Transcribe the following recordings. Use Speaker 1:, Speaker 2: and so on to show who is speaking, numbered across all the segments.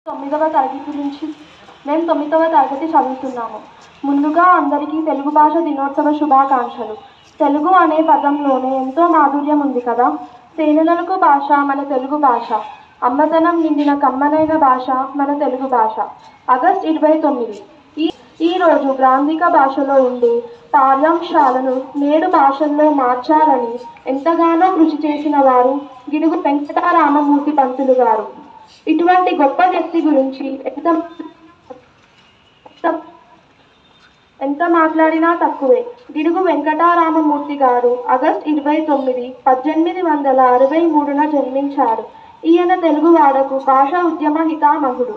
Speaker 1: తొమ్మిదవ తరగతి నుంచి మేము తొమ్మిదవ తరగతి చదువుతున్నాము ముందుగా అందరికీ తెలుగు భాష దినోత్సవ శుభాకాంక్షలు తెలుగు అనే పదంలోనే ఎంతో మాధుర్యం ఉంది కదా తేనెలకు భాష మన తెలుగు భాష అమ్మతనం నిండిన కమ్మనైన భాష మన తెలుగు భాష ఆగస్ట్ ఇరవై తొమ్మిది ఈ ఈ రోజు గ్రాంధిక భాషలో ఉండే పాఠ్యాంశాలను నేడు భాషల్లో మార్చాలని ఎంతగానో కృషి చేసిన వారు గిడుగు వెంకటరామమూర్తి పంతులు గారు ఇటువంటి గొప్ప వ్యక్తి గురించి ఎంత ఎంత- ఎంత మాట్లాడినా తక్కువే గిడుగు వెంకటారామమూర్తి గారు ఆగస్ట్ ఇరవై తొమ్మిది పద్దెనిమిది వందల అరవై మూడున జన్మించారు ఈయన తెలుగు వాడకు భాషా ఉద్యమ హితామహుడు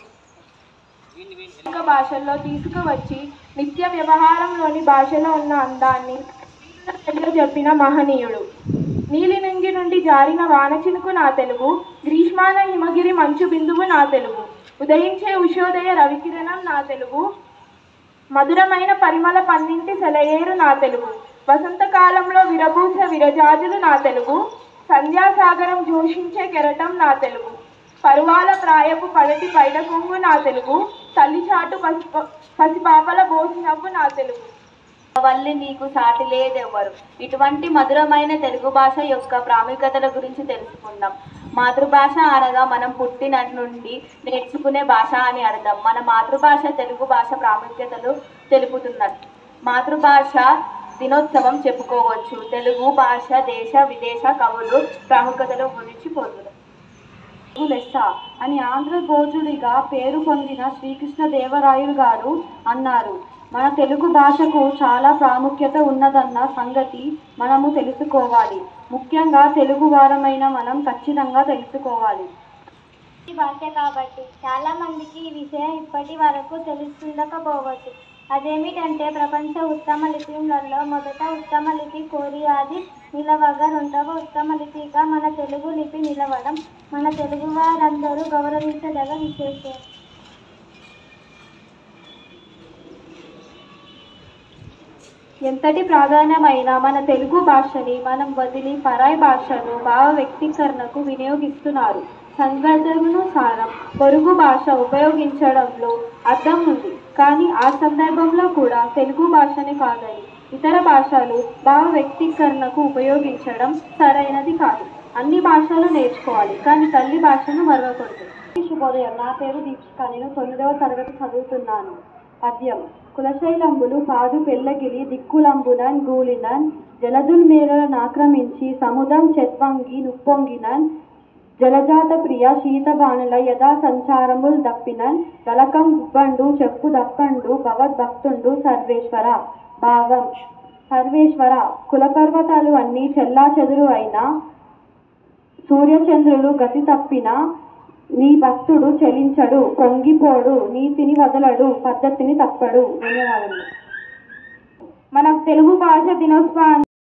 Speaker 1: అనేక భాషల్లో తీసుకువచ్చి నిత్య వ్యవహారంలోని భాషలో ఉన్న అందాన్ని చెప్పిన మహనీయుడు నీలినంగి నుండి జారిన వాన చినుకు నా తెలుగు గ్రీష్మాన హిమగిరి మంచు బిందువు నా తెలుగు ఉదయించే ఉషోదయ రవికిరణం నా తెలుగు మధురమైన పరిమళ పన్నింటి సెలయేరు నా తెలుగు వసంతకాలంలో విరబూసే విరజాజులు నా తెలుగు సంధ్యాసాగరం జోషించే కెరటం నా తెలుగు పరువాల ప్రాయపు పడటి పైడ కొంగు నా తెలుగు తల్లి చాటు పసి పసిపాపల బోసి నవ్వు నా తెలుగు
Speaker 2: వల్లి నీకు సాటి లేదెవ్వరు ఇటువంటి మధురమైన తెలుగు భాష యొక్క ప్రాముఖ్యతల గురించి తెలుసుకుందాం మాతృభాష అనగా మనం పుట్టిన నుండి నేర్చుకునే భాష అని అర్థం మన మాతృభాష తెలుగు భాష ప్రాముఖ్యతలు తెలుపుతున్నట్టు మాతృభాష దినోత్సవం చెప్పుకోవచ్చు తెలుగు భాష దేశ విదేశ కవులు ప్రాముఖ్యతల గురించి పొందుతాం తెలుగు లెస్స అని ఆంధ్ర భోజుడిగా పేరు పొందిన శ్రీకృష్ణదేవరాయలు గారు అన్నారు మన తెలుగు భాషకు చాలా ప్రాముఖ్యత ఉన్నదన్న సంగతి మనము తెలుసుకోవాలి ముఖ్యంగా తెలుగు వారమైన మనం ఖచ్చితంగా తెలుసుకోవాలి
Speaker 3: ఈ భాష కాబట్టి చాలా మందికి ఈ విషయం ఇప్పటి వరకు తెలుస్తుండకపోవచ్చు అదేమిటంటే ప్రపంచ ఉత్తమ లిపిలలో మొదట ఉత్తమ లిపి కోరియాది నిలవగా రెండవ ఉత్తమ లిపిగా మన తెలుగు లిపి నిలవడం మన తెలుగు వారందరూ గౌరవించదగ విశేషం
Speaker 1: ఎంతటి ప్రాధాన్యమైన మన తెలుగు భాషని మనం వదిలి పరాయి భాషను భావ వ్యక్తీకరణకు వినియోగిస్తున్నారు సందర్భానుసారం పొరుగు భాష ఉపయోగించడంలో అర్థం ఉంది కానీ ఆ సందర్భంలో కూడా తెలుగు భాషని కాదని ఇతర భాషలు భావ వ్యక్తీకరణకు ఉపయోగించడం సరైనది కాదు అన్ని భాషలు నేర్చుకోవాలి కానీ తల్లి భాషను మరవకూడదు శుభోదయం నా పేరు దీక్షిక నేను తొమ్మిదవ తరగతి చదువుతున్నాను పద్యం కులశైలంబులు పాదు పెళ్ళగిరి దిక్కులంబునన్ గూలినన్ జలదుల్ మేరలను ఆక్రమించి సముదం చెత్వంగి నుప్పొంగినన్ జలజాత ప్రియ శీతబాణుల యథా సంచారముల్ దప్పినన్ గలకం గుబ్బండు చెప్పు దప్పండు భగవద్భక్తుండు సర్వేశ్వర భావం సర్వేశ్వర కులపర్వతాలు అన్నీ చెల్లా చెదురు అయినా సూర్యచంద్రులు గతి తప్పిన నీ భక్తుడు చెలించడు పొంగిపోడు నీతిని వదలడు పద్ధతిని తప్పడు ధన్యవాదములు మన తెలుగు భాష దినోత్సవాన్ని